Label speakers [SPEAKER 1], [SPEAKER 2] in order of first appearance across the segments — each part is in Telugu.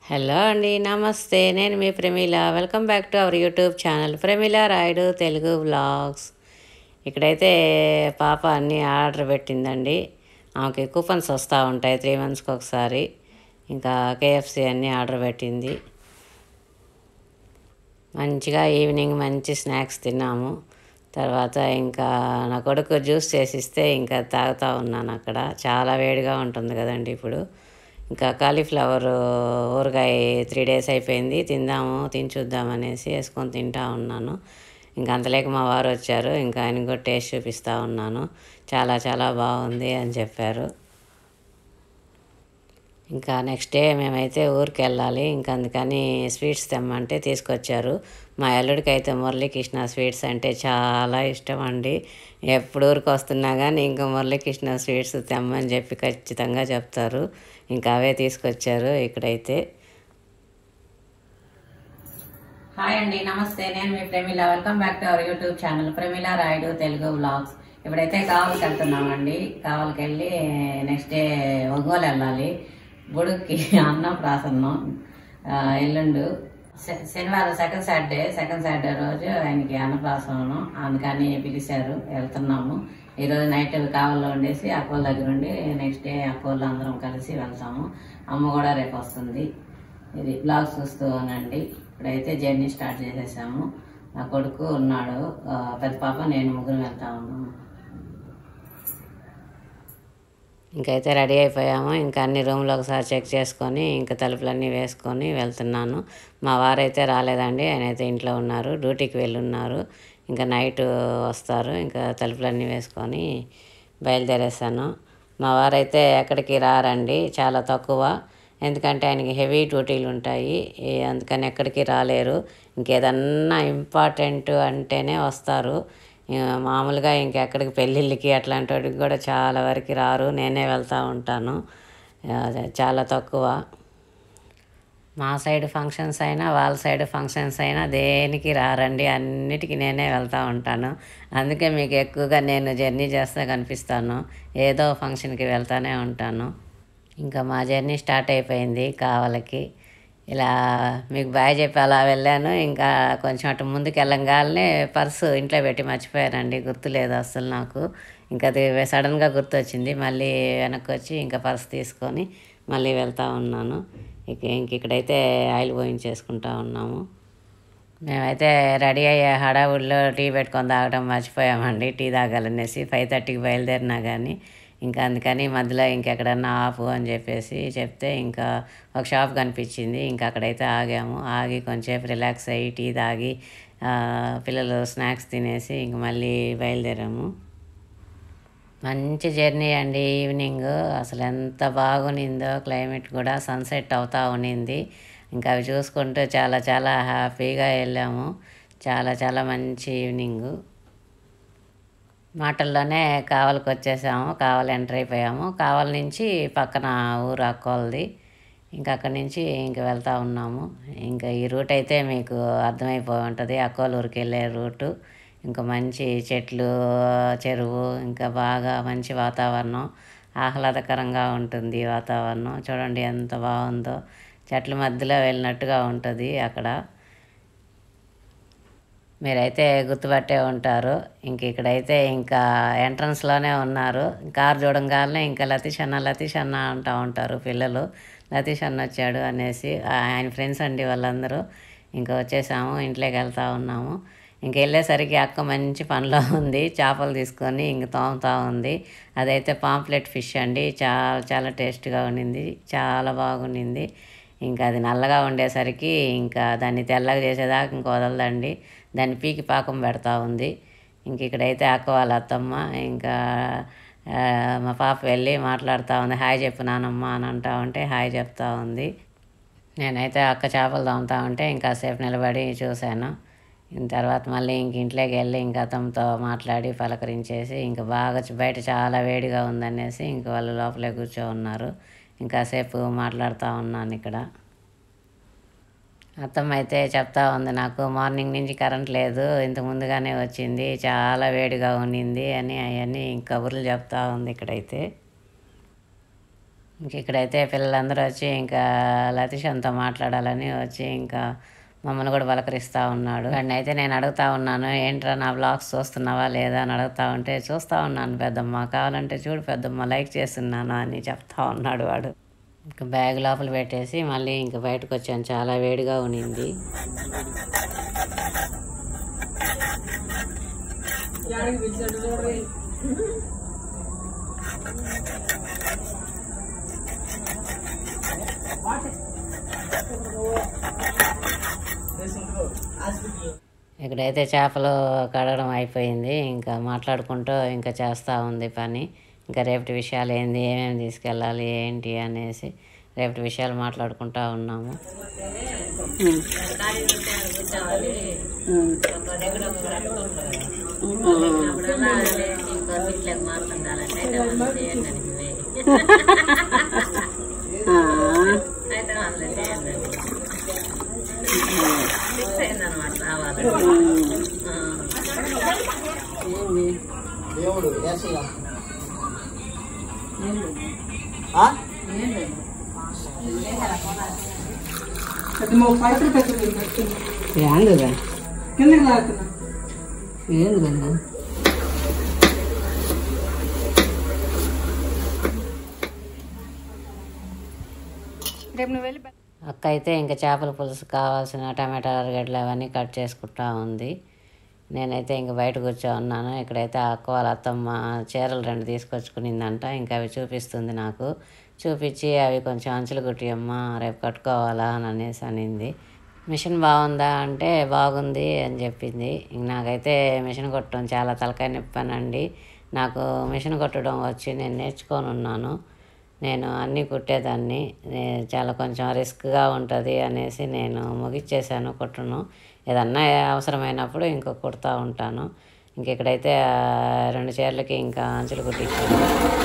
[SPEAKER 1] హలో అండి నమస్తే నేను మీ Pramila welcome back to our YouTube channel Pramila Rayudu Telugu vlogs ఇక్కడైతే పాప అన్నీ ఆర్డర్ పెట్టిందండి ఆమెకి కూపన్స్ వస్తూ ఉంటాయి త్రీ మంత్స్కి ఒకసారి ఇంకా కేఎఫ్సి అన్నీ ఆర్డర్ పెట్టింది మంచిగా ఈవినింగ్ మంచి స్నాక్స్ తిన్నాము తర్వాత ఇంకా నా కొడుకు జ్యూస్ చేసిస్తే ఇంకా తాగుతూ ఉన్నాను అక్కడ చాలా వేడిగా ఉంటుంది కదండి ఇప్పుడు ఇంకా కాలీఫ్లవర్ ఊరగాయ త్రీ డేస్ అయిపోయింది తిందాము తిని చూద్దాం అనేసి వేసుకొని తింటా ఉన్నాను ఇంకా అంతలేక మా వారు వచ్చారు ఇంకా ఆయన కూడా టేస్ట్ చూపిస్తూ ఉన్నాను చాలా చాలా బాగుంది అని చెప్పారు ఇంకా నెక్స్ట్ డే మేమైతే ఊరికి వెళ్ళాలి ఇంకా అందుకని స్వీట్స్ తెమ్మంటే తీసుకొచ్చారు మా అల్లుడికి అయితే మురళీకృష్ణ స్వీట్స్ అంటే చాలా ఇష్టం అండి ఎప్పుడు ఊరికి వస్తున్నా కానీ ఇంకా మురళీకృష్ణ స్వీట్స్ తెమ్మని చెప్పి ఖచ్చితంగా చెప్తారు ఇంకా అవే తీసుకొచ్చారు ఇక్కడైతే హాయ్ అండి నమస్తే నేను మీ Pramila welcome back to our YouTube channel Pramila Rayudu Telugu vlogs ఇప్పుడైతే కావలికి వెళ్తున్నామండి కావలికి వెళ్ళి నెక్స్ట్ డే ఒంగోలు వెళ్ళాలి బుడుక్కి అన్నం ప్రాసన్నం ఆ, ఎల్లుండు శ- శనివారం సెకండ్ సాటర్డే సెకండ్ సాటర్డే రోజు ఆయనకి అన్నప్రాసనం అందుకని పిలిచారు వెళ్తున్నాము ఈరోజు నైట్ కావల్లో ఉండేసి అక్కోల దగ్గర ఉండి నెక్స్ట్ డే అక్కోళ్ళు అందరం కలిసి వెళ్తాము అమ్మ కూడా రేపు వస్తుంది ఇది బ్లాగ్ చూస్తూ ఉనండి ఇప్పుడైతే జర్నీ స్టార్ట్ చేసేసాము నా కొడుకు ఉన్నాడు ఆ, పెద్ద పాప నేను ముగ్గురు వెళ్తా ఉన్నాము ఇంకైతే రెడీ అయిపోయాము ఇంకా అన్ని రూమ్లో ఒకసారి చెక్ చేసుకొని ఇంకా తలుపులన్నీ వేసుకొని వెళ్తున్నాను మా వారైతే రాలేదండి ఆయన అయితే ఇంట్లో ఉన్నారు డ్యూటీకి వెళ్ళి ఉన్నారు ఇంకా నైట్ వస్తారు ఇంకా తలుపులన్నీ వేసుకొని బయలుదేరేసాను మా వారైతే ఎక్కడికి రారండి చాలా తక్కువ ఎందుకంటే ఆయనకి హెవీ డ్యూటీలు ఉంటాయి ఏ- అందుకని ఎక్కడికి రాలేరు ఇంకేదన్నా ఇంపార్టెంట్ అంటేనే వస్తారు ఇక మామూలుగా ఇంకెక్కడికి పెళ్ళిళ్ళకి అట్లాంటి వాటికి కూడా చాలా వరకు రారు నేనే వెళ్తూ ఉంటాను అదే చాలా తక్కువ మా సైడ్ ఫంక్షన్స్ అయినా వాళ్ళ సైడ్ ఫంక్షన్స్ అయినా దేనికి రారండి అన్నిటికీ నేనే వెళ్తూ ఉంటాను అందుకే మీకు ఎక్కువగా నేను జర్నీ చేస్తా కనిపిస్తాను ఏదో ఫంక్షన్కి వెళ్తానే ఉంటాను ఇంకా మా జర్నీ స్టార్ట్ అయిపోయింది కావలకి ఇలా మీకు బాయ్ చెప్పి అలా వెళ్ళాను ఇంకా కొంచెం అటు ముందుకు వెళ్ళంగానే పర్సు ఇంట్లో పెట్టి మర్చిపోయానండి గుర్తులేదు అస్సలు నాకు ఇంకా అది సడన్గా గుర్తొచ్చింది మళ్ళీ వెనక్కి వచ్చి ఇంకా పర్స్ తీసుకొని మళ్ళీ వెళ్తూ ఉన్నాను ఇక ఇంక ఇక్కడైతే ఆయిల్ పోయించేసుకుంటా ఉన్నాము మేమైతే రెడీ అయ్యే హడావుడిలో టీ పెట్టుకొని తాగడం మర్చిపోయామండి టీ తాగాలనేసి ఫైవ్ థర్టీకి బయలుదేరినా కానీ ఇంకా అందుకని మధ్యలో ఇంకెక్కడన్నా ఆపు అని చెప్పేసి చెప్తే ఇంకా ఒక షాప్ కనిపించింది ఇంకా అక్కడైతే ఆగాము ఆగి కొంచెంసేపు రిలాక్స్ అయ్యి టీ తాగి ఆ, పిల్లలు స్నాక్స్ తినేసి ఇంక మళ్ళీ బయలుదేరాము మంచి జర్నీ అండి ఈవినింగ్ అసలు ఎంత బాగునిందో క్లైమేట్ కూడా సన్సెట్ అవుతా ఉన్నింది ఇంకా అవి చూసుకుంటూ చాలా చాలా హ్యాపీగా వెళ్ళాము చాలా చాలా మంచి ఈవినింగ్ మాటల్లోనే కావలికి వచ్చేసాము కావలి ఎంటర్ అయిపోయాము కావలి నుంచి పక్కన ఊరు అక్కోలది ఇంకా అక్కడి నుంచి ఇంక వెళ్తా ఉన్నాము ఇంకా ఈ రూట్ అయితే మీకు అర్థమైపోయి ఉంటుంది అక్కోల ఊరికి వెళ్ళే రూటు ఇంకా మంచి చెట్లు చెరువు ఇంకా బాగా మంచి వాతావరణం ఆహ్లాదకరంగా ఉంటుంది ఈ వాతావరణం చూడండి ఎంత బాగుందో చెట్ల మధ్యలో వెళ్ళినట్టుగా ఉంటుంది అక్కడ మీరైతే గుర్తుపట్టే ఉంటారు ఇంక ఇక్కడైతే ఇంకా ఎంట్రన్స్లోనే ఉన్నారు కార్ చూడంగానే ఇంకా లతీష్ అన్న లతీష్ అన్న అంటూ ఉంటారు పిల్లలు లతీష్ అన్న వచ్చాడు అనేసి ఆ- ఆయన ఫ్రెండ్స్ అండి వాళ్ళందరూ ఇంకా వచ్చేసాము ఇంట్లోకి వెళ్తా ఉన్నాము ఇంక వెళ్ళేసరికి అక్క మంచి పనిలో ఉంది చేపలు తీసుకొని ఇంక తోముతా ఉంది అదైతే పాంప్లెట్ ఫిష్ అండి చాలా చాలా టేస్ట్గా ఉండింది చాలా బాగుండింది ఇంకా అది నల్లగా ఉండేసరికి ఇంకా దాన్ని తెల్లగా చేసేదాకా ఇంక వదలదండి దాన్ని పీకి పాకం పెడతా ఉంది ఇంక ఇక్కడైతే అక్క వాళ్ళ అత్తమ్మ ఇంకా ఆ, మా పాప వెళ్ళి మాట్లాడుతూ ఉంది హాయ్ చెప్పు నానమ్మ అని అంటా ఉంటే హాయ్ చెప్తా ఉంది నేనైతే అక్క చేపలు తోముతా ఉంటే ఇంకా సేపు నిలబడి చూశాను ఇంక తర్వాత మళ్ళీ ఇంక ఇంట్లోకి వెళ్ళి ఇంకా అతనితో మాట్లాడి పలకరించేసి ఇంకా బాగా చ- బయట చాలా వేడిగా ఉందనేసి ఇంక వాళ్ళు లోపలే కూర్చో ఉన్నారు ఇంకా సేపు మాట్లాడుతూ ఉన్నాను ఇక్కడ అత్తమ్మ అయితే చెప్తా ఉంది నాకు మార్నింగ్ నుంచి కరెంట్ లేదు ఇంత ముందుగానే వచ్చింది చాలా వేడిగా ఉండింది అని అవన్నీ కబుర్లు చెప్తా ఉంది ఇక్కడైతే ఇంక ఇక్కడైతే పిల్లలందరూ వచ్చి ఇంకా లతీషంతో మాట్లాడాలని వచ్చి ఇంకా మమ్మల్ని కూడా పలకరిస్తూ ఉన్నాడు అండ్ అయితే నేను అడుగుతా ఉన్నాను ఏంట్రా నా బ్లాగ్స్ చూస్తున్నావా లేదా అని అడుగుతా ఉంటే చూస్తూ ఉన్నాను పెద్దమ్మ కావాలంటే చూడు పెద్దమ్మ లైక్ చేస్తున్నాను అని చెప్తా ఉన్నాడు వాడు ఇంకా బ్యాగ్ లోపల పెట్టేసి మళ్ళీ ఇంకా బయటకు వచ్చాను చాలా వేడిగా ఉనింది ఇక్కడైతే చేపలు కడగడం అయిపోయింది ఇంకా మాట్లాడుకుంటూ ఇంకా చేస్తూ ఉంది పని ఇంకా రేపటి విషయాలు ఏంది ఏమేమి తీసుకెళ్ళాలి ఏంటి అనేసి రేపటి విషయాలు మాట్లాడుకుంటా ఉన్నాము
[SPEAKER 2] దేవుడు ఏసయ్య. ఆ?
[SPEAKER 3] పెద్ద మూడు పైసలు పెద్ద మీరు పెట్టింది
[SPEAKER 1] ఏందుగా
[SPEAKER 3] కిందకి లాగుతున్నా
[SPEAKER 1] ఏందుగా
[SPEAKER 3] రేపు నువ్వు వెళ్ళి
[SPEAKER 1] అక్క అయితే ఇంకా చేపల పులుసు కావాల్సిన టమాటా అరగడ్డలు అవన్నీ కట్ చేసుకుంటా ఉంది నేనైతే ఇంక బయట కూర్చో ఉన్నాను ఇక్కడైతే ఆ అక్క వాళ్ళ అత్తమ్మ చీరలు రెండు తీసుకొచ్చుకునిందంట ఇంకా అవి చూపిస్తుంది నాకు చూపించి అవి కొంచెం అంచులు కుట్టియమ్మ రేపు కట్టుకోవాలా అని అనేసి అనింది మిషన్ బాగుందా అంటే బాగుంది అని చెప్పింది ఇంక నాకైతే మిషన్ కొట్టడం చాలా తలకాయ నొప్పానండి నాకు మిషన్ కొట్టడం వచ్చి నేను నేర్చుకొని ఉన్నాను నేను అన్నీ కుట్టేదాన్ని నే- చాలా కొంచెం రిస్క్గా ఉంటుంది అనేసి నేను ముగిచ్చేసాను కుట్టను ఏదన్నా అవసరమైనప్పుడు ఇంకో కుడతా ఉంటాను ఇంక ఇక్కడైతే ఆ రెండు చీరలకి ఇంకా అంచులు కుట్టించాను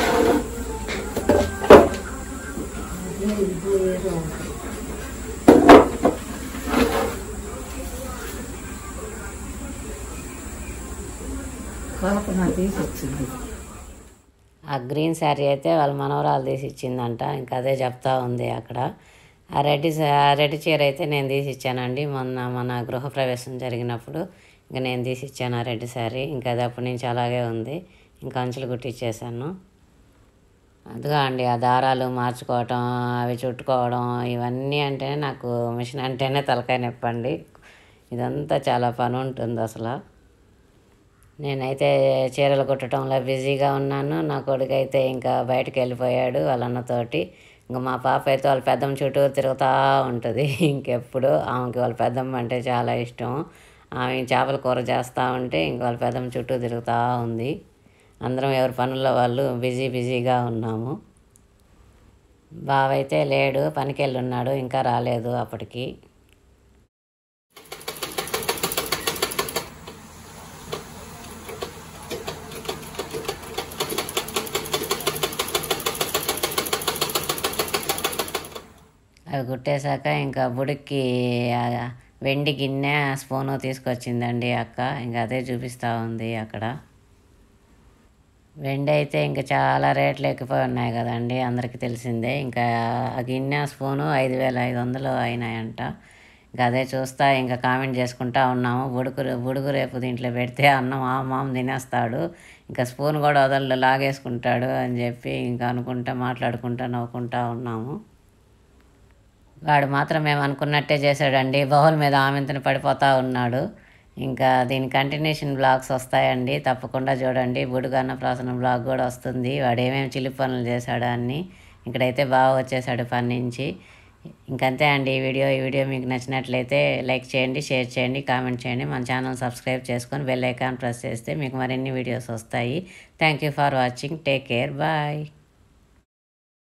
[SPEAKER 1] ఆ గ్రీన్ శారీ అయితే వాళ్ళ మనవరాలు తీసి ఇచ్చిందంట ఇంకా అదే చెప్తా ఉంది అక్కడ ఆ రెడ్ సా- ఆ రెడ్ చీర అయితే నేను తీసి ఇచ్చానండి మొన్న మన గృహప్రవేశం జరిగినప్పుడు ఇంకా నేను తీసి ఇచ్చాను ఆ రెడ్ శారీ ఇంకా అది అప్పటి నుంచి అలాగే ఉంది ఇంకా అంచులు కుట్టించేసాను అదిగా అండి ఆ దారాలు మార్చుకోవటం అవి చుట్టుకోవడం ఇవన్నీ అంటేనే నాకు మిషన్ అంటేనే తలకాయ నొప్పండి ఇదంతా చాలా పని ఉంటుంది అసలు నేనైతే చీరలు కుట్టడంలో బిజీగా ఉన్నాను నా కొడుకు అయితే ఇంకా బయటకు వెళ్ళిపోయాడు వాళ్ళ అన్నతోటి ఇంకా మా పాప అయితే వాళ్ళ పెద్దమ్మ చుట్టూ తిరుగుతూ ఉంటుంది ఇంకెప్పుడు ఆమెకి వాళ్ళ పెద్దమ్మ అంటే చాలా ఇష్టం ఆమె చేపల కూర చేస్తూ ఉంటే ఇంక వాళ్ళ పెద్దమ్మ చుట్టూ తిరుగుతూ ఉంది అందరం ఎవరి పనుల్లో వాళ్ళు బిజీ బిజీగా ఉన్నాము బావ అయితే లేడు పనికి వెళ్ళి ఉన్నాడు ఇంకా రాలేదు అప్పటికి అవి కుట్టేశాక ఇంకా బుడికి ఆ వెండి గిన్నె స్పూను తీసుకొచ్చిందండి అక్క ఇంకా అదే చూపిస్తూ ఉంది అక్కడ వెండి అయితే ఇంకా చాలా రేట్లు ఎక్కిపోయి ఉన్నాయి కదండి అందరికీ తెలిసిందే ఇంకా ఆ గిన్నె స్పూను ఐదు వేల ఐదు వందలు అయినాయంట ఇంకా అదే చూస్తా ఇంకా కామెంట్ చేసుకుంటా ఉన్నాము బుడుకు బుడుగు రేపు దీంట్లో పెడితే అన్నం ఆ మామ తినేస్తాడు ఇంకా స్పూన్ కూడా వదలడు లాగేసుకుంటాడు అని చెప్పి ఇంకా అనుకుంటా మాట్లాడుకుంటా నవ్వుకుంటా ఉన్నాము వాడు మాత్రం మేము అనుకున్నట్టే చేశాడండి బహుళ మీద ఆమెంతని పడిపోతూ ఉన్నాడు ఇంకా దీని కంటిన్యూషన్ బ్లాగ్స్ వస్తాయండి తప్పకుండా చూడండి బుడుగు అన్నప్రాసన బ్లాగ్ కూడా వస్తుంది వాడు ఏమేమి చిలిపి పనులు చేశాడు అన్ని ఇక్కడైతే బాగా వచ్చేసాడు పని నుంచి ఇంకంతే అండి ఈ వీడియో ఈ వీడియో మీకు నచ్చినట్లయితే లైక్ చేయండి షేర్ చేయండి కామెంట్ చేయండి మన ఛానల్ సబ్స్క్రైబ్ చేసుకొని బెల్ ఐకాన్ ప్రెస్ చేస్తే మీకు మరిన్ని వీడియోస్ వస్తాయి thank you for watching take care bye